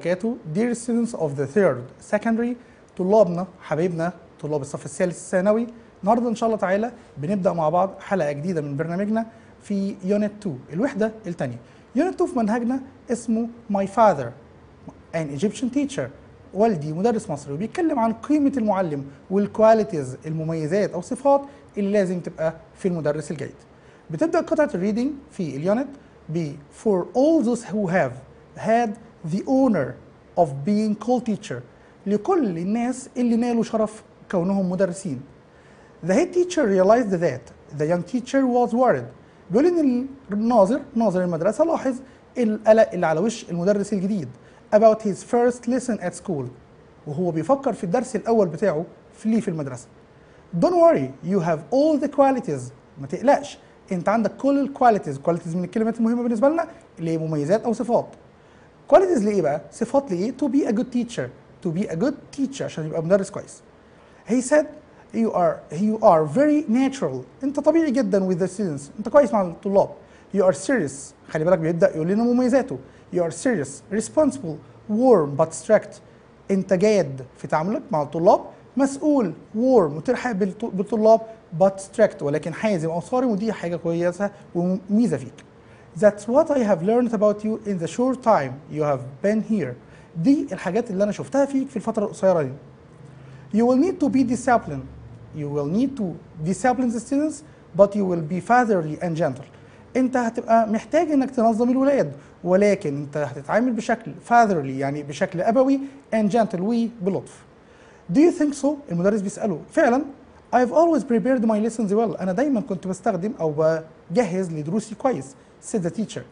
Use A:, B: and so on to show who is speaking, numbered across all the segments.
A: وبركاته Dear students of the third secondary طلابنا حبايبنا طلاب الصف الثالث الثانوي النهارده ان شاء الله تعالى بنبدا مع بعض حلقه جديده من برنامجنا في يونت 2 الوحده الثانيه يونت 2 في منهجنا اسمه My Father an Egyptian teacher والدي مدرس مصري وبيتكلم عن قيمه المعلم والكواليتيز المميزات او صفات اللي لازم تبقى في المدرس الجيد بتبدا قطعه الريدنج في اليونت ب For all those who have had the honor of being called teacher لكل الناس اللي نالوا شرف كونهم مدرسين The head teacher realized that the young teacher was worried بيقول ان الناظر ناظر المدرسه لاحظ القلق اللي على وش المدرس الجديد about his first lesson at school وهو بيفكر في الدرس الاول بتاعه في ليه في المدرسه Don't worry you have all the qualities ما تقلقش انت عندك كل الكواليتيز كواليتيز من الكلمات المهمه بالنسبه لنا اللي هي مميزات او صفات كواليتيز لايه بقى صفات لايه to be a good teacher to be a good teacher عشان يبقى مدرس كويس he said you are you are very natural انت طبيعي جدا with the students انت كويس مع الطلاب you are serious خلي بالك بيبدا يقول لنا مميزاته you are serious responsible warm but strict انت جاد في تعاملك مع الطلاب مسؤول warm وترحب بالط- بالطلاب but strict ولكن حازم او صارم ودي حاجه كويسه وميزه فيك That's what I have learned about you in the short time you have been here. دي الحاجات اللي انا شفتها فيك في الفتره القصيره دي. You will need to be disciplined. You will need to discipline the students, but you will be fatherly and gentle. انت هتبقى محتاج انك تنظم الولاد ولكن انت هتتعامل بشكل fatherly يعني بشكل ابوي and gentle وبلطف. Do you think so؟ المدرس بيسأله فعلا I've always prepared my lessons well أنا دايما كنت بستخدم أو بجهز لدروسي كويس said the teacher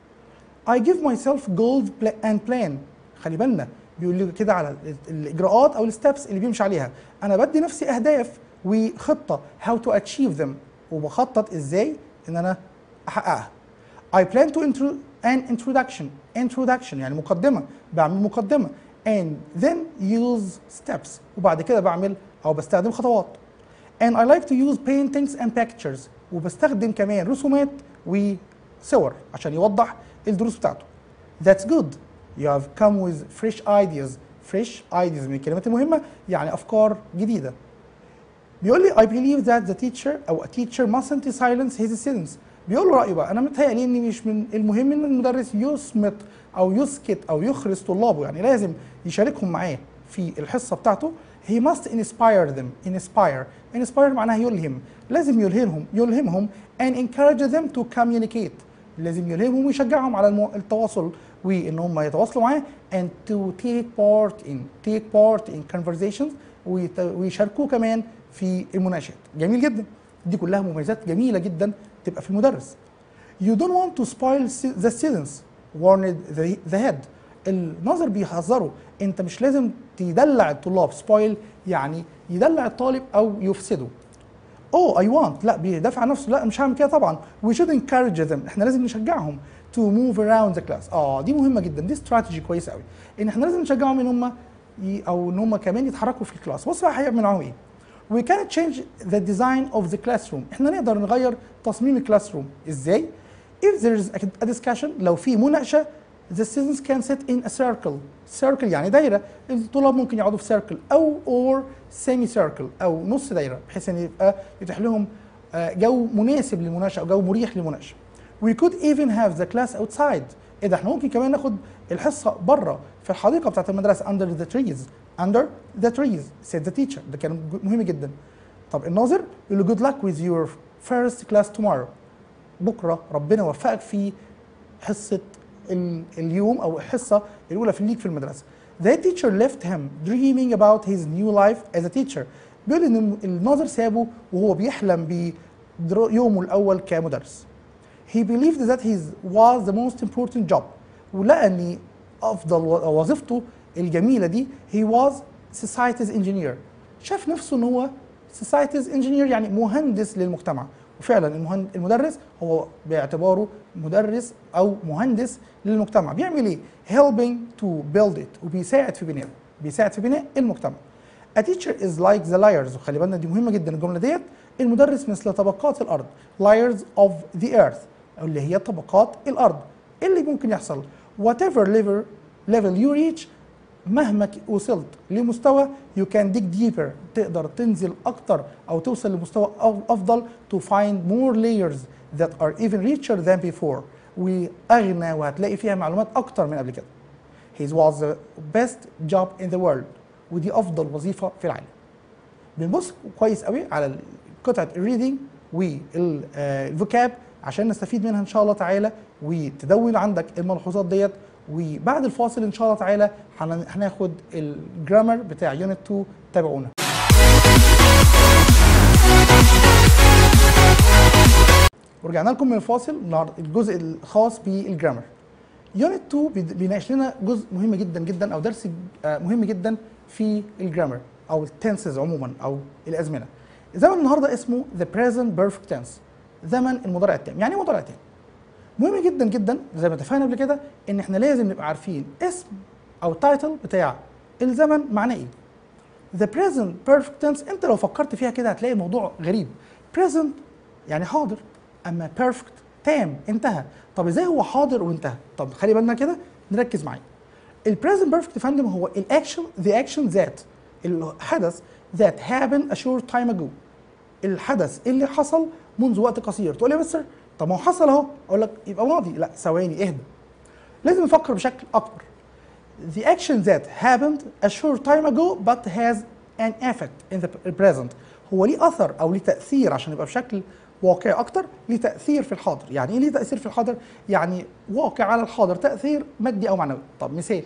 A: I give myself goals pla- and plan خلي بالنا بيقول لي كده على ال- الإجراءات أو الستبس اللي بيمشي عليها أنا بدي نفسي أهداف وخطة how to achieve them وبخطط إزاي إن أنا أحققها I plan to intro an introduction introduction يعني مقدمة بعمل مقدمة and then use steps وبعد كده بعمل أو بستخدم خطوات and I like to use paintings and pictures وبستخدم كمان رسومات وصور عشان يوضح الدروس بتاعته That's good you have come with fresh ideas fresh ideas من الكلمات المهمة يعني أفكار جديدة بيقول لي I believe that the teacher أو a teacher mustn't silence his students بيقول له رأيه بقى أنا متهيألي إن مش من المهم إن المدرس يصمت أو يسكت أو يخرس طلابه يعني لازم يشاركهم معاه في الحصة بتاعته he must inspire them inspire inspire معناها يلهم لازم يلهمهم يلهمهم and encourage them to communicate لازم يلهمهم ويشجعهم على المو... التواصل وان هم يتواصلوا معاه and to take part in take part in conversations ويت... ويشاركوه كمان في المناقشات جميل جدا دي كلها مميزات جميله جدا تبقى في المدرس you don't want to spoil stu- the students warned the, the head الناظر بيحذره انت مش لازم تدلع الطلاب spoil يعني يدلع الطالب او يفسده اوه اي وانت لا بيدافع عن نفسه لا مش هعمل كده طبعا we should encourage them احنا لازم نشجعهم to move around the class اه دي مهمه جدا دي استراتيجي كويسه قوي ان احنا لازم نشجعهم ان هم ي- او ان هم كمان يتحركوا في الكلاس بص بقى هيعمل معاهم ايه we can change the design of the classroom احنا نقدر نغير تصميم الكلاس روم ازاي if there is a discussion لو في مناقشه the students can sit in a circle circle يعني دايره الطلاب ممكن يقعدوا في circle او or semi circle او نص دايره بحيث ان يبقى يتيح لهم آه، جو مناسب للمناقشه او جو مريح للمناقشه we could even have the class outside ايه ده احنا ممكن كمان ناخد الحصه بره في الحديقه بتاعت المدرسه under the trees under the trees said the teacher ده كان مهم جدا طب الناظر يقول له good luck with your first class tomorrow بكره ربنا يوفقك في حصه ال- اليوم او الحصه الاولى في الليك في المدرسه. The teacher left him dreaming about his new life as a teacher. بيقول ان الناظر سابه وهو بيحلم بيومه الاول كمدرس. He believed that his was the most important job. ولقى ان افضل و- وظيفته الجميله دي he was society's engineer. شاف نفسه ان هو society's engineer يعني مهندس للمجتمع. وفعلا المهن- المدرس هو باعتباره مدرس او مهندس للمجتمع بيعمل ايه helping to build it وبيساعد في بنائه بيساعد في بناء المجتمع A teacher is like the layers وخلي بالنا دي مهمه جدا الجمله ديت المدرس مثل طبقات الارض layers of the earth اللي هي طبقات الارض إيه اللي ممكن يحصل whatever level level you reach مهما ك- وصلت لمستوى you can dig deeper تقدر تنزل اكتر او توصل لمستوى أف- افضل to find more layers that are even richer than before واغنى وهتلاقي فيها معلومات اكتر من قبل كده His was the best job in the world ودي افضل وظيفه في العالم بنبص كويس قوي على قطعه الريدنج والفوكاب عشان نستفيد منها ان شاء الله تعالى وتدون عندك الملحوظات ديت وبعد الفاصل ان شاء الله تعالى هن- هناخد الجرامر بتاع يونت 2 تابعونا ورجعنا لكم من الفاصل النهارده الجزء الخاص بالجرامر يونت 2 بيد- بيناقش لنا جزء مهم جدا جدا او درس آه، مهم جدا في الجرامر او التنسز عموما او الازمنه زمن النهارده اسمه ذا present perfect tense زمن المضارع التام يعني ايه مضارع تام مهم جدا جدا زي ما اتفقنا قبل كده ان احنا لازم نبقى عارفين اسم او تايتل بتاع الزمن معناه ايه The present perfect tense انت لو فكرت فيها كده هتلاقي الموضوع غريب present يعني حاضر اما perfect تام انتهى طب ازاي هو حاضر وانتهى طب خلي بالنا كده نركز معايا البريزنت بيرفكت يا فندم هو الاكشن ذا اكشن ذات الحدث ذات happened a short time ago الحدث اللي حصل منذ وقت قصير تقول لي يا مستر طب ما هو حصل اهو اقول لك يبقى ماضي لا ثواني اهدى لازم نفكر بشكل اكبر the action that happened a short time ago but has an effect in the present هو ليه اثر او ليه تاثير عشان يبقى بشكل واقعي اكتر ليه تاثير في الحاضر يعني ايه ليه تاثير في الحاضر يعني واقع على الحاضر تاثير مادي او معنوي طب مثال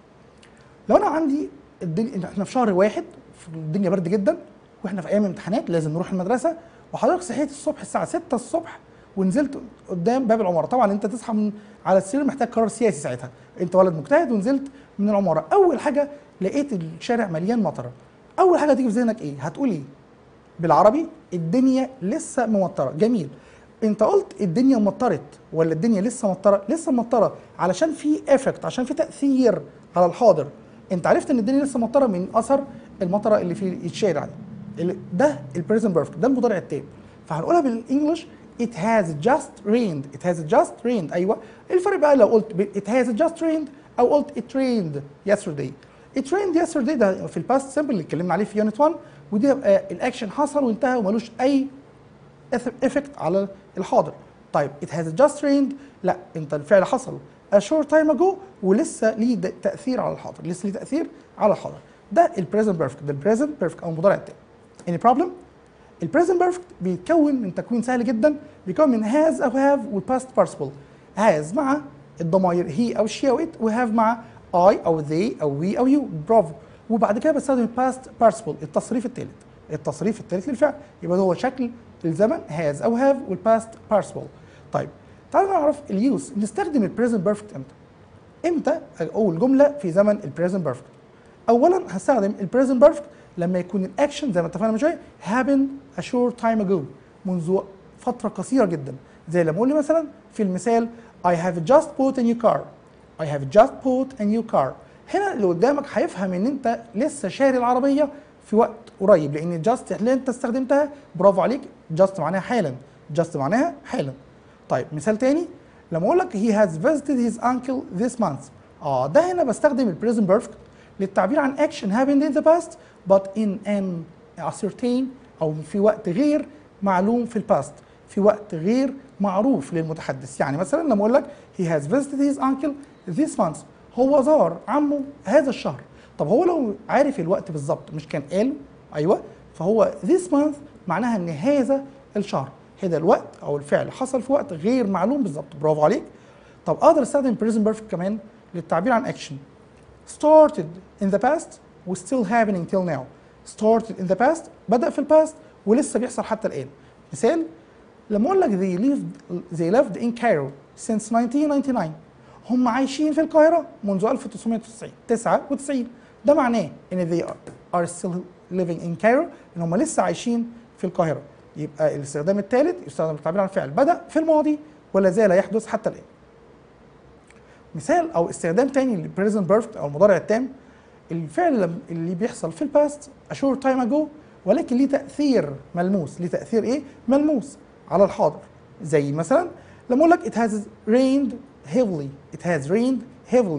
A: لو انا عندي الدنيا احنا في شهر واحد في الدنيا برد جدا واحنا في ايام امتحانات لازم نروح المدرسه وحضرتك صحيت الصبح الساعه 6 الصبح ونزلت قدام باب العماره طبعا انت تصحى من على السرير محتاج قرار سياسي ساعتها انت ولد مجتهد ونزلت من العماره اول حاجه لقيت الشارع مليان مطره اول حاجه تيجي في ذهنك ايه هتقول ايه بالعربي الدنيا لسه ممطره جميل انت قلت الدنيا مطرت ولا الدنيا لسه مطره لسه مطره علشان في افكت عشان في تاثير على الحاضر انت عرفت ان الدنيا لسه مطره من اثر المطره اللي في الشارع ده اللي- ده البريزنت بيرفكت ده المضارع التام فهنقولها بالانجلش it has just rained it has just rained ايوه الفرق بقى لو قلت ب- it has just rained او قلت it rained yesterday it rained yesterday ده في الباست سمبل اللي اتكلمنا عليه في يونت 1 ودي يبقى الاكشن حصل وانتهى وملوش اي افكت على الحاضر طيب it has just rained لا انت الفعل حصل a short time ago ولسه ليه د- تاثير على الحاضر لسه ليه تاثير على الحاضر ده البريزنت بيرفكت ده البريزنت بيرفكت او المضارع التام any problem البريزنت بيرفكت بيتكون من تكوين سهل جدا بيكون من has او have والباست participle has مع الضمائر he او she او it وهاف مع I او they او we او you برافو وبعد كده بستخدم الباست participle التصريف الثالث التصريف الثالث للفعل يبقى ده هو شكل الزمن has او have والباست participle طيب تعالوا نعرف اليوز نستخدم البريزنت بيرفكت امتى امتى اقول جمله في زمن البريزنت بيرفكت اولا هستخدم البريزنت بيرفكت لما يكون الاكشن زي ما اتفقنا من شويه happened a short time ago منذ فتره قصيره جدا زي لما اقول لي مثلا في المثال I have just bought a new car I have just bought a new car هنا اللي قدامك هيفهم ان انت لسه شاري العربيه في وقت قريب لان just اللي انت استخدمتها برافو عليك just معناها حالا just معناها حالا طيب مثال تاني لما اقول لك he has visited his uncle this month اه ده هنا بستخدم البريزنت بيرفكت للتعبير عن action happened in the past but in an ascertain او في وقت غير معلوم في الباست في وقت غير معروف للمتحدث يعني مثلا لما اقول لك he has visited his uncle this month هو زار عمه هذا الشهر طب هو لو عارف الوقت بالظبط مش كان قال ايوه فهو this month معناها ان هذا الشهر هذا الوقت او الفعل حصل في وقت غير معلوم بالظبط برافو عليك طب اقدر استخدم present perfect كمان للتعبير عن action started in the past و still happening till now started in the past بدأ في الباست ولسه بيحصل حتى الآن مثال لما أقول لك they lived they lived in Cairo since 1999 هم عايشين في القاهرة منذ 1999 99 ده معناه إن they are still living in Cairo إن هم لسه عايشين في القاهرة يبقى الاستخدام الثالث يستخدم التعبير عن الفعل بدأ في الماضي ولا زال يحدث حتى الآن مثال او استخدام تاني للبريزنت بيرفكت او المضارع التام الفعل لم- اللي بيحصل في الباست a short time ago ولكن ليه تاثير ملموس ليه تاثير ايه ملموس على الحاضر زي مثلا لما اقول لك it has rained heavily it has rained heavily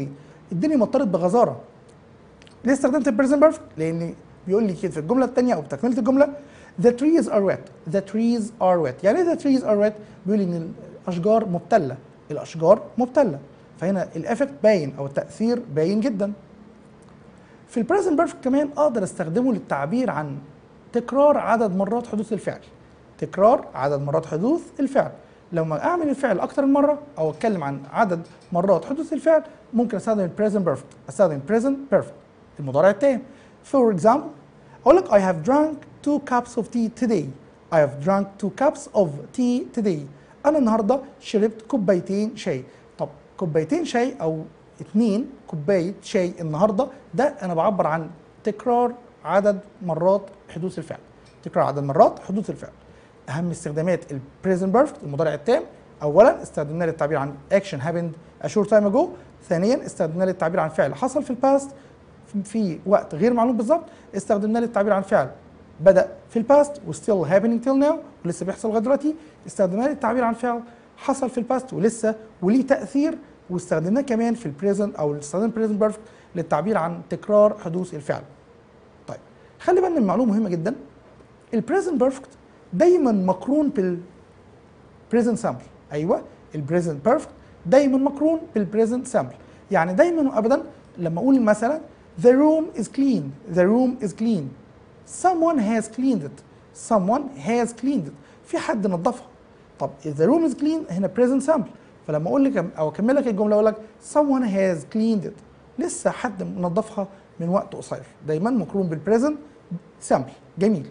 A: الدنيا مطرت بغزاره ليه استخدمت البريزنت بيرفكت لان بيقول لي كده في الجمله الثانيه او بتكمله الجمله the trees are wet the trees are wet يعني ايه the trees are wet بيقول لي ان الاشجار مبتله الاشجار مبتله فهنا الافكت باين او التاثير باين جدا في البريزنت بيرفكت كمان اقدر استخدمه للتعبير عن تكرار عدد مرات حدوث الفعل تكرار عدد مرات حدوث الفعل لما اعمل الفعل اكتر من مره او اتكلم عن عدد مرات حدوث الفعل ممكن استخدم البريزنت بيرفكت استخدم present بيرفكت المضارع التام for example اقول لك I have drunk two cups of tea today I have drunk two cups of tea today انا النهارده شربت كوبايتين شاي طب كوبايتين شاي او اتنين كوبايه شاي النهارده ده انا بعبر عن تكرار عدد مرات حدوث الفعل تكرار عدد مرات حدوث الفعل اهم استخدامات البريزنت بيرفكت المضارع التام اولا استخدمناه للتعبير عن اكشن هابند a short time ago ثانيا استخدمناه للتعبير عن فعل حصل في الباست في وقت غير معلوم بالظبط استخدمناه للتعبير عن فعل بدا في الباست وستيل هابينج تيل ناو ولسه بيحصل لغايه دلوقتي استخدمناه للتعبير عن فعل حصل في الباست ولسه وليه تاثير واستخدمناه كمان في البريزنت او استخدام البريزنت بيرفكت للتعبير عن تكرار حدوث الفعل طيب خلي بالنا من معلومه مهمه جدا البريزنت بيرفكت دايما مقرون بالبريزنت سامبل ايوه البريزنت بيرفكت دايما مقرون بالبريزنت سامبل يعني دايما وابدا لما اقول مثلا the room is clean the room is clean someone has cleaned it someone has cleaned it في حد نظفها طب the room is clean هنا present sample فلما اقول لك او اكمل لك الجمله اقول لك someone has cleaned it لسه حد منظفها من وقت قصير دايما مقرون بالبريزنت سامبل جميل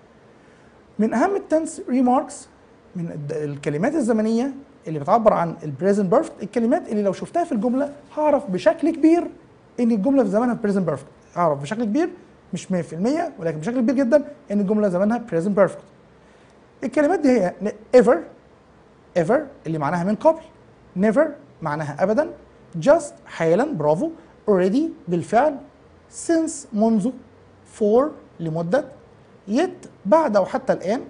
A: من اهم التنس ريماركس من الد- الكلمات الزمنيه اللي بتعبر عن البريزنت بيرفكت الكلمات اللي لو شفتها في الجمله هعرف بشكل كبير ان الجمله في زمانها بريزنت بيرفكت هعرف بشكل كبير مش 100% ولكن بشكل كبير جدا ان الجمله زمانها بريزنت بيرفكت الكلمات دي هي ever ever اللي معناها من قبل never معناها ابدا just حالا برافو already بالفعل since منذ for لمده yet بعد او حتى الان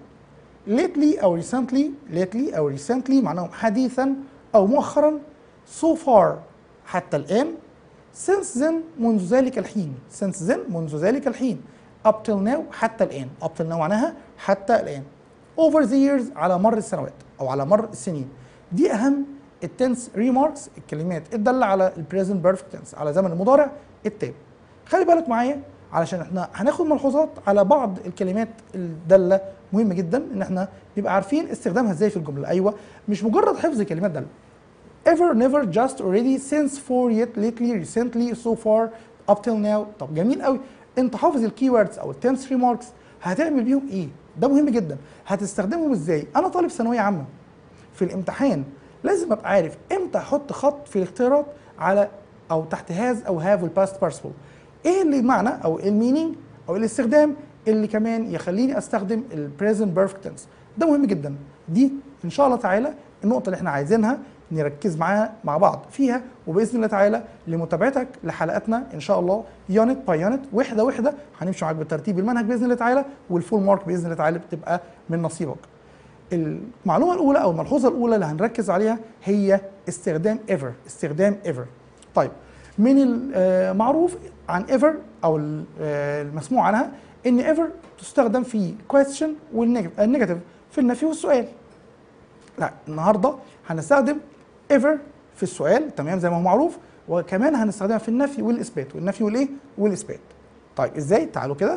A: lately او recently lately او recently معناهم حديثا او مؤخرا so far حتى الان since then منذ ذلك الحين since then منذ ذلك الحين up till now حتى الان up till now معناها حتى الان over the years على مر السنوات او على مر السنين دي اهم التنس ريماركس الكلمات الداله على البريزنت بيرفكت تنس على زمن المضارع التام خلي بالك معايا علشان احنا هناخد ملحوظات على بعض الكلمات الداله مهمه جدا ان احنا نبقى عارفين استخدامها ازاي في الجمله ايوه مش مجرد حفظ كلمات داله ever never just already since for yet lately recently so far up till now طب جميل قوي انت حافظ الكي ووردز او التنس ريماركس هتعمل بيهم ايه ده مهم جدا هتستخدمهم ازاي انا طالب ثانويه عامه في الامتحان لازم ابقى عارف امتى احط خط في الاختيارات على او تحت هاز او هاف والباست بارسبل ايه اللي معنى او ايه المينينج او إيه الاستخدام اللي كمان يخليني استخدم البريزنت بيرفكت تنس ده مهم جدا دي ان شاء الله تعالى النقطه اللي احنا عايزينها نركز معاها مع بعض فيها وباذن الله تعالى لمتابعتك لحلقاتنا ان شاء الله يونت باي يونت وحده وحده هنمشي معاك بالترتيب المنهج باذن الله تعالى والفول مارك باذن الله تعالى بتبقى من نصيبك المعلومه الاولى او الملحوظه الاولى اللي هنركز عليها هي استخدام ever استخدام ever طيب من المعروف عن ever او ال- آه، المسموع عنها ان ever تستخدم في question والنيجاتيف في النفي والسؤال لا النهارده هنستخدم ever في السؤال تمام زي ما هو معروف وكمان هنستخدمها في النفي والاثبات والنفي والايه والاثبات طيب ازاي تعالوا كده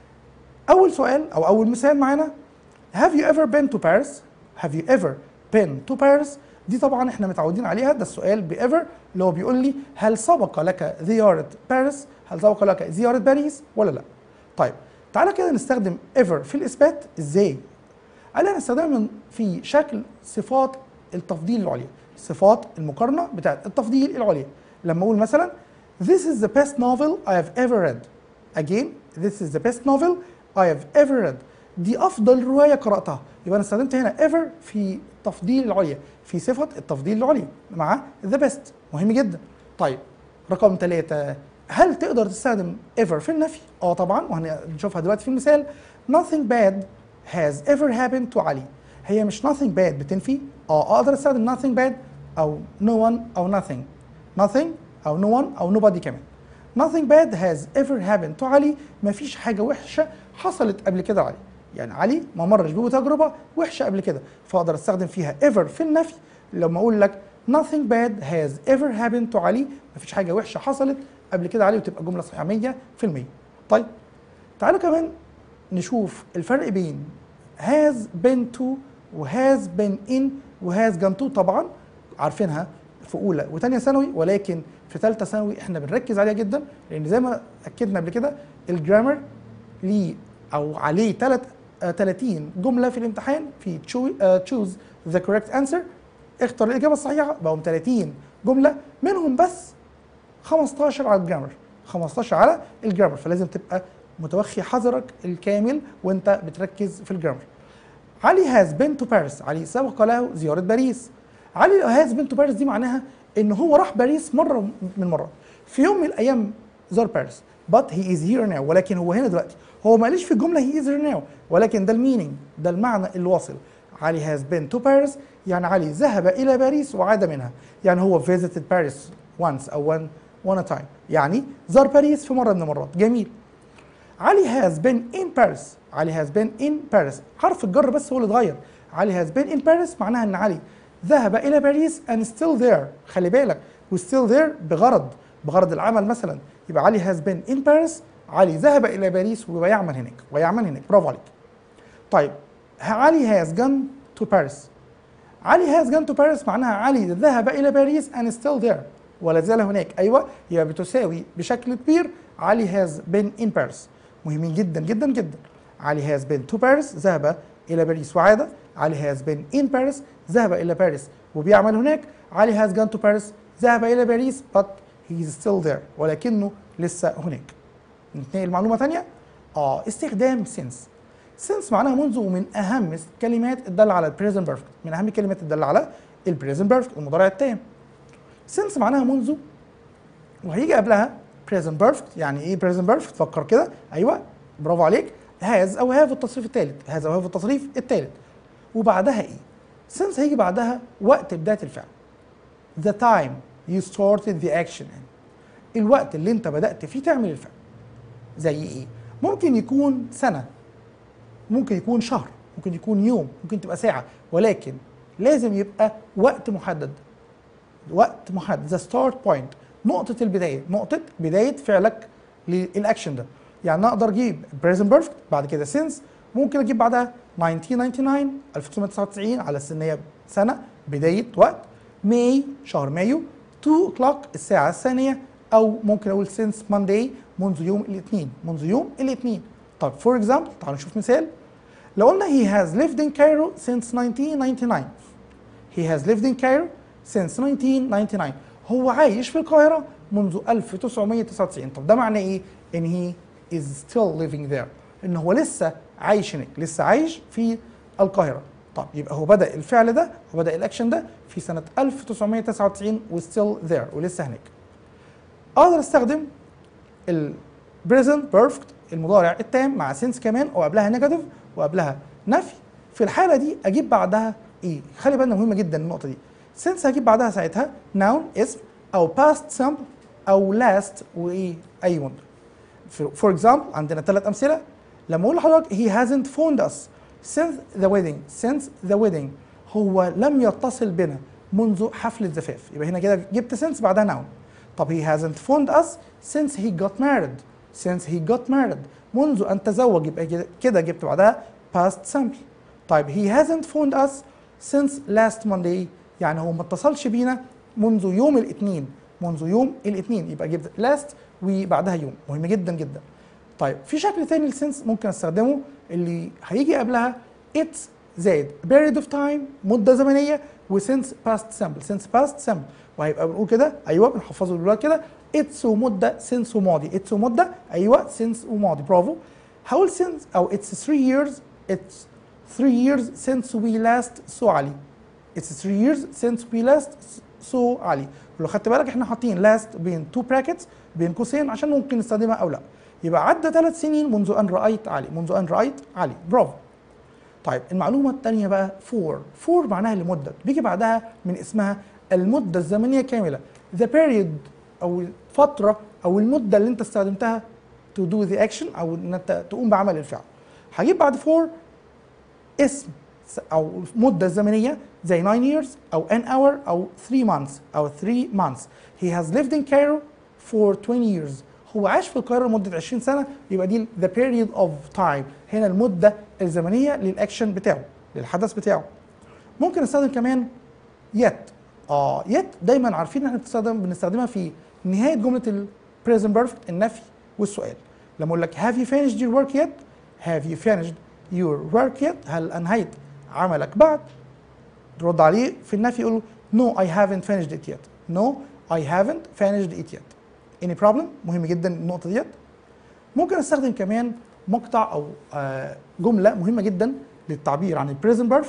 A: اول سؤال او اول مثال معانا have you ever been to Paris have you ever been to Paris دي طبعا احنا متعودين عليها ده السؤال ب ever اللي هو بيقول لي هل سبق لك زيارة باريس هل سبق لك زيارة باريس ولا لا طيب تعالى كده نستخدم ever في الإثبات ازاي قال لي هنستخدمها من في شكل صفات التفضيل العليا صفات المقارنة بتاعت التفضيل العليا لما أقول مثلا This is the best novel I have ever read Again This is the best novel I have ever read دي أفضل رواية قرأتها يبقى أنا استخدمت هنا ever في التفضيل العليا في صفة التفضيل العليا مع the best مهم جدا طيب رقم ثلاثة هل تقدر تستخدم ever في النفي؟ اه طبعا وهنشوفها دلوقتي في المثال nothing bad has ever happened to علي هي مش nothing bad بتنفي اه اقدر استخدم nothing bad او no one او nothing nothing او no one او nobody كمان nothing bad has ever happened to علي مفيش حاجه وحشه حصلت قبل كده علي يعني علي ما مرش بتجربه وحشه قبل كده فاقدر استخدم فيها ever في النفي لما اقول لك nothing bad has ever happened to علي مفيش حاجه وحشه حصلت قبل كده علي وتبقى جمله صحيحه 100% طيب تعالوا كمان نشوف الفرق بين has been to و has been in و has gone to طبعا عارفينها في اولى وثانيه ثانوي ولكن في ثالثه ثانوي احنا بنركز عليها جدا لان زي ما اكدنا قبل كده الجرامر ليه او عليه ثلاث 30 جمله في الامتحان في تشوز ذا كوريكت انسر اختر الاجابه الصحيحه بقوا 30 جمله منهم بس 15 على الجرامر 15 على الجرامر فلازم تبقى متوخي حذرك الكامل وانت بتركز في الجرامر علي هاز بين تو باريس علي سبق له زياره باريس علي هاز بين تو باريس دي معناها ان هو راح باريس مره من المرات في يوم من الايام زار باريس but he is here now ولكن هو هنا دلوقتي هو ما قاليش في الجمله he is here now ولكن ده المينينج ده المعنى اللي واصل علي has been to Paris يعني علي ذهب الى باريس وعاد منها يعني هو visited Paris once او one one a time يعني زار باريس في مره من المرات جميل علي has been in Paris علي has been in Paris حرف الجر بس هو اللي اتغير علي has been in Paris معناها ان علي ذهب الى باريس and still there خلي بالك و still there بغرض بغرض العمل مثلا يبقى علي has been in Paris علي ذهب الى باريس ويعمل هناك ويعمل هناك برافو عليك طيب علي has gone to Paris علي has gone to Paris معناها علي ذهب الى باريس and still there ولا زال هناك ايوه يبقى بتساوي بشكل كبير علي has been in Paris مهمين جدا جدا جدا علي has been to Paris ذهب الى باريس وعاد علي has been in Paris ذهب الى باريس وبيعمل هناك علي has gone to Paris ذهب الى باريس but he is still there ولكنه لسه هناك نتنقل معلومه ثانيه اه استخدام since since معناها منذ ومن اهم الكلمات الداله على البريزنت بيرفكت من اهم الكلمات الداله على البريزنت بيرفكت المضارع التام since معناها منذ وهيجي قبلها present perfect يعني ايه present perfect فكر كده ايوه برافو عليك has او have التصريف الثالث has او have التصريف الثالث وبعدها ايه since هيجي بعدها وقت بدايه الفعل the time you started the action الوقت اللي انت بدات فيه تعمل الفعل زي ايه ممكن يكون سنه ممكن يكون شهر ممكن يكون يوم ممكن تبقى ساعه ولكن لازم يبقى وقت محدد وقت محدد ذا ستارت بوينت نقطة البداية نقطة بداية فعلك للأكشن ده يعني أقدر أجيب present perfect بعد كده since ممكن أجيب بعدها 1999 1999 على أساس إن هي سنة بداية وقت ماي شهر مايو 2 o'clock الساعة الثانية أو ممكن أقول since Monday منذ يوم الاثنين منذ يوم الاثنين طب فور اكزامبل تعالوا نشوف مثال لو قلنا he has lived in Cairo since 1999 he has lived in Cairo since 1999 هو عايش في القاهرة منذ 1999 طب ده معناه ايه؟ ان he is still living there ان هو لسه عايش هناك لسه عايش في القاهرة طب يبقى هو بدأ الفعل ده وبدأ الاكشن ده في سنة 1999 و still there ولسه هناك اقدر استخدم ال present perfect المضارع التام مع since كمان وقبلها نيجاتيف وقبلها نفي في الحالة دي اجيب بعدها ايه؟ خلي بالنا مهمة جدا النقطة دي since هجيب بعدها ساعتها noun اسم او past simple او last وايه اي وندر فور اكزامبل عندنا ثلاث امثله لما اقول لحضرتك he hasn't phoned us since the wedding since the wedding هو لم يتصل بنا منذ حفل الزفاف يبقى هنا كده جبت since بعدها noun طب he hasn't phoned us since he got married since he got married منذ ان تزوج يبقى كده جبت بعدها past simple طيب he hasn't phoned us since last Monday يعني هو ما اتصلش بينا منذ يوم الاثنين منذ يوم الاثنين يبقى جبت لاست وبعدها يوم مهم جدا جدا طيب في شكل ثاني للسنس ممكن استخدمه اللي هيجي قبلها اتس زائد period of time مده زمنيه وسنس باست سامبل سنس باست سامبل وهيبقى بنقول كده ايوه بنحفظه دلوقتي كده اتس ومده سنس وماضي اتس ومده ايوه سنس وماضي برافو هقول سنس او اتس 3 years اتس 3 years since we last saw علي It's three years since we last saw علي ولو خدت بالك احنا حاطين last بين two brackets بين قوسين عشان ممكن نستخدمها او لا يبقى عدى ثلاث سنين منذ ان رايت علي منذ ان رايت علي برافو طيب المعلومه الثانيه بقى فور فور معناها لمده بيجي بعدها من اسمها المده الزمنيه كامله the period او الفتره او المده اللي انت استخدمتها to do the action او ان انت تقوم بعمل الفعل هجيب بعد for اسم س- او مده زمنيه زي 9 years او an hour او 3 months او 3 months he has lived in Cairo for 20 years هو عاش في القاهره لمده 20 سنه يبقى دي the period of time هنا المده الزمنيه للاكشن بتاعه للحدث بتاعه ممكن استخدم كمان yet اه yet دايما عارفين ان احنا بنستخدم بنستخدمها في نهايه جمله ال present perfect النفي والسؤال لما اقول لك have you finished your work yet have you finished your work yet هل انهيت عملك بعد ترد عليه في النفي يقول no I haven't finished it yet no I haven't finished it yet any problem مهم جدا النقطه ديت ممكن استخدم كمان مقطع او آه، جمله مهمه جدا للتعبير عن البريزنت بيرفكت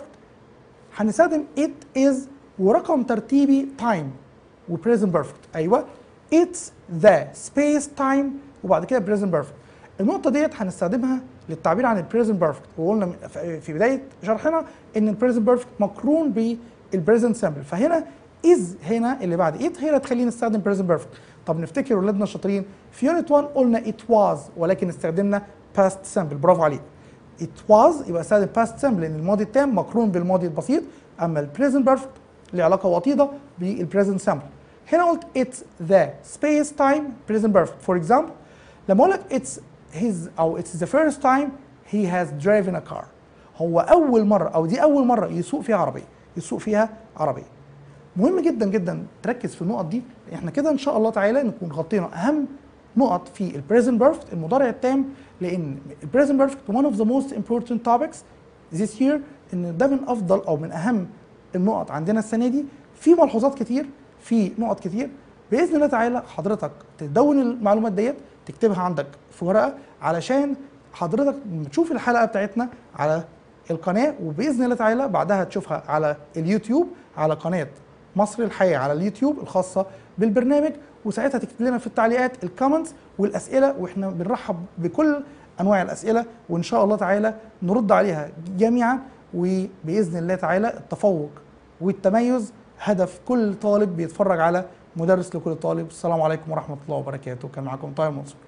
A: هنستخدم it is ورقم ترتيبي time وبريزنت بيرفكت ايوه it's the space time وبعد كده بريزنت بيرفكت النقطه ديت هنستخدمها للتعبير عن البريزنت بيرفكت وقلنا من- في- في بدايه شرحنا ان البريزنت بيرفكت مقرون بالبريزنت سامبل فهنا از هنا اللي بعد it هي اللي تخلينا نستخدم بريزنت بيرفكت طب نفتكر ولادنا الشاطرين في يونت 1 قلنا it was ولكن استخدمنا past simple برافو عليك it was يبقى استخدم past simple لان الماضي التام مقرون بالماضي البسيط اما البريزنت بيرفكت له علاقه وطيده بالبريزنت سامبل هنا قلت it's the space time present perfect for example لما اقول لك it's his او it's the first time he has driven a car هو اول مره او دي اول مره يسوق فيها عربيه يسوق فيها عربيه مهم جدا جدا تركز في النقط دي احنا كده ان شاء الله تعالى نكون غطينا اهم نقط في البريزنت بيرفكت المضارع التام لان البريزنت بيرفكت one of the most important topics this year ان ده من افضل او من اهم النقط عندنا السنه دي في ملحوظات كتير في نقط كتير باذن الله تعالى حضرتك تدون المعلومات ديت تكتبها عندك في ورقه علشان حضرتك لما تشوف الحلقه بتاعتنا على القناه وباذن الله تعالى بعدها تشوفها على اليوتيوب على قناه مصر الحياه على اليوتيوب الخاصه بالبرنامج وساعتها تكتب لنا في التعليقات الكومنتس والاسئله واحنا بنرحب بكل انواع الاسئله وان شاء الله تعالى نرد عليها جميعا وباذن الله تعالى التفوق والتميز هدف كل طالب بيتفرج على مدرس لكل طالب السلام عليكم ورحمه الله وبركاته كان معكم طاهر منصور